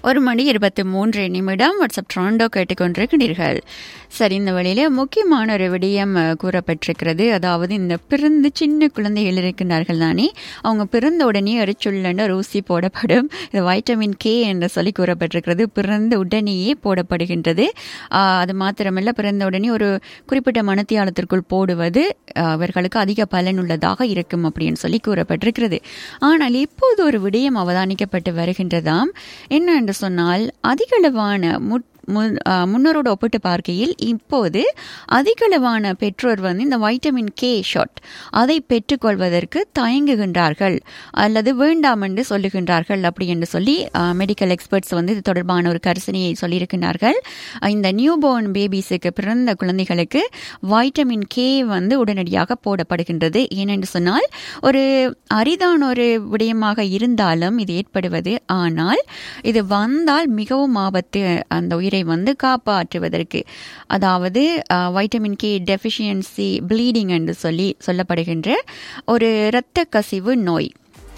ஒரு மணி இருபத்தி மூன்று நிமிடம் வாட்ஸ்அப் ட்ராண்டோ கேட்டுக்கொண்டிருக்கிறீர்கள் சரி இந்த வழியில முக்கியமான ஒரு விடயம் அஹ், கூறப்பட்டிருக்கிறது அதாவது இந்த பிறந்து சின்ன குழந்தைகள் இருக்கின்றார்கள் தானே அவங்க பிறந்த உடனே அரிச்சுள்ளன்னு ஒரு ஊசி போடப்படும் இது வைட்டமின் கே என்று சொல்லி கூறப்பட்டிருக்கிறது பிறந்த உடனேயே போடப்படுகின்றது ஆஹ், அது மாத்திரமல்ல பிறந்த உடனே ஒரு குறிப்பிட்ட மனத்தியாலத்திற்குள் போடுவது ஆஹ், அவர்களுக்கு அதிக பலனுள்ளதாக இருக்கும் அப்படின்னு சொல்லி கூறப்பட்டிருக்கிறது ஆனால் இப்போது ஒரு விடயம் அவதானிக்கப்பட்டு வருகின்றதாம் என்ன என்று சொன்னால் அதிகளவான முட் முன்- ஆ, முன்னரோடு ஒப்பிட்டு பார்க்கையில் இப்போது அதிகளவான பெற்றோர் வந்து இந்த வைட்டமின் கே ஷாட் அதை பெற்றுக்கொள்வதற்கு தயங்குகின்றார்கள் அல்லது வேண்டாம் என்று சொல்லுகின்றார்கள் அப்படி என்று சொல்லி மெடிக்கல் எக்ஸ்பர்ட்ஸ் வந்து இது தொடர்பான ஒரு கரிசனையை சொல்லியிருக்கிறார்கள் ஆ, இந்த நியூபோர்ன் பேபிஸுக்கு பிறந்த குழந்தைகளுக்கு வைட்டமின் கே வந்து உடனடியாக போடப்படுகின்றது ஏனென்று சொன்னால் ஒரு அரிதான ஒரு விடயமாக இருந்தாலும் இது ஏற்படுவது ஆனால் இது வந்தால் மிகவும் ஆபத்து அந்த உயிரை வந்து காப்பாற்றுவதற்கு அதாவது வைட்டமின் கே டெஃபிஷியன்சி ப்ளீடிங் என்று சொல்லி சொல்லப்படுகின்ற ஒரு இரத்த கசிவு நோய்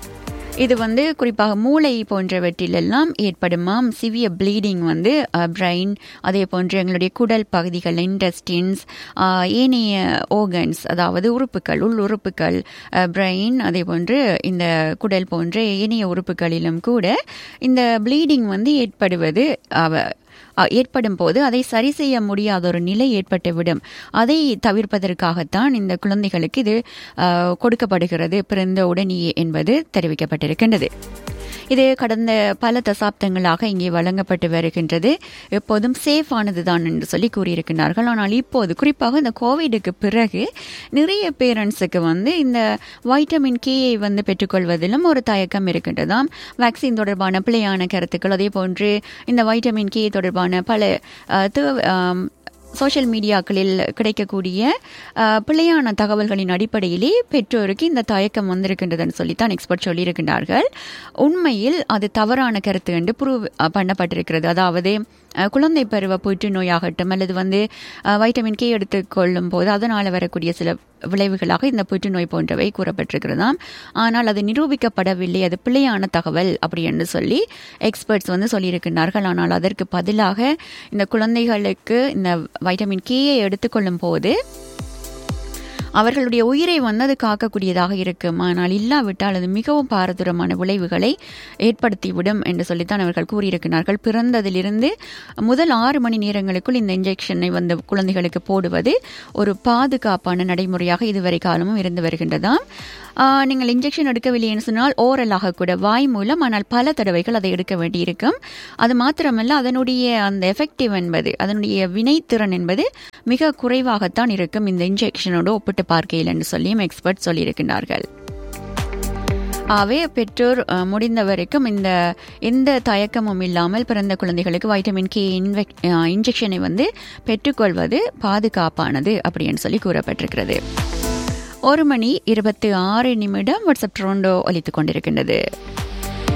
இது வந்து குறிப்பாக மூளை போன்றவற்றிலெல்லாம் ஏற்படுமாம் சிவிய ப்ளீடிங் வந்து பிரெயின் அதே போன்று எங்களுடைய குடல் பகுதிகள் இன்டெஸ்டின்ஸ் ஏனைய ஓகன்ஸ் அதாவது உறுப்புகள் உள் உறுப்புகள் பிரெயின் அதே போன்று இந்த குடல் போன்ற ஏனைய உறுப்புகளிலும் கூட இந்த ப்ளீடிங் வந்து ஏற்படுவது அவ அ- ஏற்படும் போது அதை சரி செய்ய முடியாத ஒரு நிலை ஏற்பட்டுவிடும் அதை தவிர்ப்பதற்காகத்தான் இந்த குழந்தைகளுக்கு இது அ, கொடுக்கப்படுகிறது பிறந்த உடனேயே என்பது தெரிவிக்கப்பட்டிருக்கின்றது இது கடந்த பல தசாப்தங்களாக இங்கே வழங்கப்பட்டு வருகின்றது எப்போதும் சேஃப் ஆனதுதான் என்று சொல்லி கூறியிருக்கிறார்கள் ஆனால் இப்போது குறிப்பாக இந்த கோவிடுக்கு பிறகு நிறைய பேரண்ட்ஸுக்கு வந்து இந்த வைட்டமின் கேயை வந்து பெற்றுக்கொள்வதிலும் ஒரு தயக்கம் இருக்கின்றதாம் வேக்சின் தொடர்பான பிழையான கருத்துக்கள் அதே போன்று இந்த வைட்டமின் கே தொடர்பான பல அஹ், தேவ- ஆம், சோஷியல் மீடியாக்களில் கிடைக்கக்கூடிய அஹ், பிழையான தகவல்களின் அடிப்படையிலே பெற்றோருக்கு இந்த தயக்கம் வந்திருக்கின்றதுன்னு சொல்லித்தான் எக்ஸ்பர்ட் சொல்லியிருக்கிறார்கள் உண்மையில் அது தவறான கருத்து என்று ப்ரூவ் பண்ணப்பட்டிருக்கிறது அதாவது அஹ், குழந்தை பருவ புற்றுநோயாகட்டும் அல்லது வந்து அஹ், வைட்டமின் கே எடுத்துக்கொள்ளும் போது அதனால் வரக்கூடிய சில விளைவுகளாக இந்த புற்றுநோய் போன்றவை கூறப்பட்டிருக்கிறதாம் ஆனால் அது நிரூபிக்கப்படவில்லை அது பிழையான தகவல் அப்படி என்று சொல்லி எக்ஸ்பர்ட்ஸ் வந்து சொல்லியிருக்கிறார்கள் ஆனால் அதற்கு பதிலாக இந்த குழந்தைகளுக்கு இந்த வைட்டமின் கேயை எடுத்துக்கொள்ளும் போது அவர்களுடைய உயிரை வந்து அது காக்கக்கூடியதாக இருக்கும் ஆனால் இல்லாவிட்டால் அது மிகவும் பாரதூரமான விளைவுகளை ஏற்படுத்திவிடும் என்று சொல்லித்தான் அவர்கள் கூறியிருக்கிறார்கள் பிறந்ததிலிருந்து முதல் ஆறு மணி நேரங்களுக்குள் இந்த இன்ஜெக்ஷனை வந்து குழந்தைகளுக்கு போடுவது ஒரு பாதுகாப்பான நடைமுறையாக இதுவரை காலமும் இருந்து வருகின்றதாம் ஆஹ், நீங்கள் இன்ஜெக்ஷன் எடுக்கவில்லைன்னு சொன்னால் ஓரலாக கூட வாய் மூலம் ஆனால் பல தடவைகள் அதை எடுக்க வேண்டியிருக்கும் அது மாத்திரமல்ல அதனுடைய அந்த எஃபெக்டிவ் என்பது அதனுடைய வினைத்திறன் என்பது மிக குறைவாகத்தான் இருக்கும் இந்த இன்ஜெக்ஷனோடு ஒப்பிட்டு பார்க்கையில் என்று சொல்லியும் எக்ஸ்பர்ட் சொல்லியிருக்கிறார்கள் ஆகவே பெற்றோர் அஹ், முடிந்த வரைக்கும் இந்த எந்த தயக்கமும் இல்லாமல் பிறந்த குழந்தைகளுக்கு வைட்டமின் கே இன்ஜெக்ஷனை வந்து பெற்றுக்கொள்வது பாதுகாப்பானது அப்படின்னு சொல்லி கூறப்பட்டிருக்கிறது ஒரு மணி இருபத்தி ஆறு நிமிடம் வாட்ஸ்அப் ட்ரோண்டோ ஒலித்துக் கொண்டிருக்கின்றது